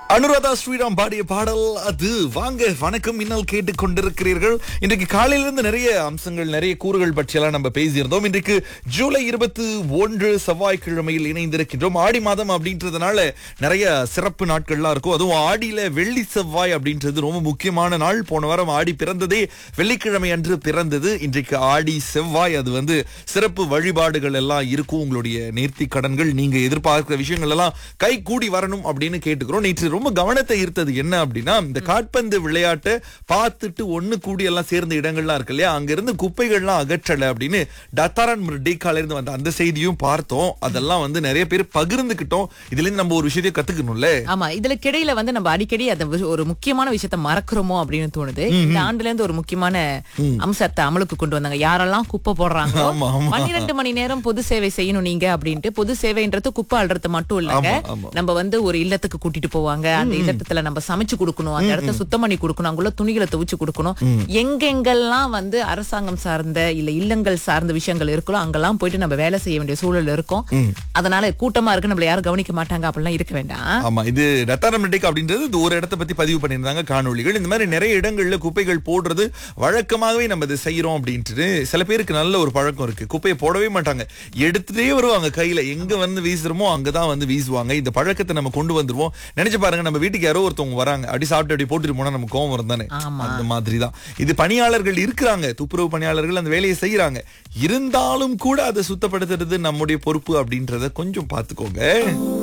அனுராதா ஸ்ரீராம் பாடிய பாடல் அது வாங்க வணக்கம் இன்னல் கேட்டுக் கொண்டிருக்கிறீர்கள் இன்றைக்கு காலையிலிருந்து நிறைய அம்சங்கள் நிறைய கூறுகள் பற்றியெல்லாம் நம்ம பேசியிருந்தோம் இன்றைக்கு ஜூலை இருபத்தி ஒன்று செவ்வாய்க்கிழமையில் இணைந்திருக்கின்றோம் ஆடி மாதம் அப்படின்றதுனால நிறைய சிறப்பு நாட்கள்லாம் இருக்கும் அதுவும் ஆடியில வெள்ளி செவ்வாய் அப்படின்றது ரொம்ப முக்கியமான நாள் போன வாரம் ஆடி பிறந்ததே வெள்ளிக்கிழமை அன்று பிறந்தது இன்றைக்கு ஆடி செவ்வாய் அது வந்து சிறப்பு வழிபாடுகள் எல்லாம் இருக்கும் உங்களுடைய நேர்த்தி கடன்கள் நீங்க எதிர்பார்க்கிற விஷயங்கள் எல்லாம் கை கூடி வரணும் அப்படின்னு கேட்டுக்கிறோம் நேற்று ரொம்ப கவனத்தை ஈர்த்தது என்ன அப்படின்னா இந்த காட்பந்து விளையாட்டை பார்த்துட்டு ஒண்ணு கூடி எல்லாம் சேர்ந்த இடங்கள்லாம் இருக்கு இல்லையா அங்க இருந்து குப்பைகள்லாம் அகற்றல அப்படின்னு டத்தாரன் டேக்கால இருந்து வந்த அந்த செய்தியும் பார்த்தோம் அதெல்லாம் வந்து நிறைய பேர் பகிர்ந்துக்கிட்டோம் இதுல இருந்து நம்ம ஒரு விஷயத்தை கத்துக்கணும்ல ஆமா இதுல கிடையில வந்து நம்ம அடிக்கடி அந்த வி- ஒரு முக்கியமான விஷயத்த மறக்கிறோமோ அப்படின்னு தோணுது இந்த ஆண்டுல இருந்து ஒரு முக்கியமான அம்சத்தை அமலுக்கு கொண்டு வந்தாங்க யாரெல்லாம் குப்பை போடுறாங்க ஆமா, ஆமா. பன்னிரெண்டு மணி நேரம் பொது சேவை செய்யணும் நீங்க அப்படின்ட்டு பொது சேவைன்றது குப்பை அள்ளுறது மட்டும் இல்லங்க ஆமா, ஆமா. நம்ம வந்து ஒரு இல்லத்துக்கு கூட்டிட்டு போவாங்க அந்த இல்லத்துல நம்ம சமைச்சு கொடுக்கணும் அந்த இடத்த சுத்தம் பண்ணி கொடுக்கணும் அங்குள்ள துணிகளை துவைச்சு கொடுக்கணும் எங்கெங்கெல்லாம் வந்து அரசாங்கம் சார்ந்த இல்ல இல்லங்கள் சார்ந்த விஷயங்கள் இருக்கோ அங்கெல்லாம் போயிட்டு நம்ம வேலை செய்ய வேண்டிய சூழல் இருக்கும் அதனால கூட்டமா இருக்கு நம்மள யாரும் கவனிக்க மாட்டாங்க அப்படிலாம் இருக்க வேண்டாம் ஆமா இது டத்தாரமெட்டிக் அப்படின்றது இது ஒரு இடத்தை பத்தி பதிவு பண்ணியிருந்தாங்க காணொளிகள் இந்த மாதிரி நிறைய இடங்கள்ல குப்பைகள் போடுறது வழக்கமாகவே நம்ம இதை செய்யறோம் அப்படின்ட்டு சில பேருக்கு நல்ல ஒரு பழக்கம் இருக்கு குப்பையை போடவே மாட்டாங்க எடுத்துட்டே வருவாங்க கையில எங்க வந்து வீசுறோமோ அங்கதான் வந்து வீசுவாங்க இந்த பழக்கத்தை நம்ம கொண்டு வந்துருவோம் நினைச்சு பாருங்க நம்ம வீட்டுக்கு யாரோ ஒருத்தவங்க வராங்க அப்படி சாப்பிட்டு அப்படி போட்டுட்டு போனா நம்ம கோவம் வரும் தானே ஆமா. அந்த மாதிரி தான் இது பணியாளர்கள் இருக்கிறாங்க துப்புரவு பணியாளர்கள் அந்த வேலையை செய்யறாங்க இருந்தாலும் கூட அதை சுத்தப்படுத்துறது நம்முடைய பொறுப்பு அப்படின்றத கொஞ்சம் பாத்துக்கோங்க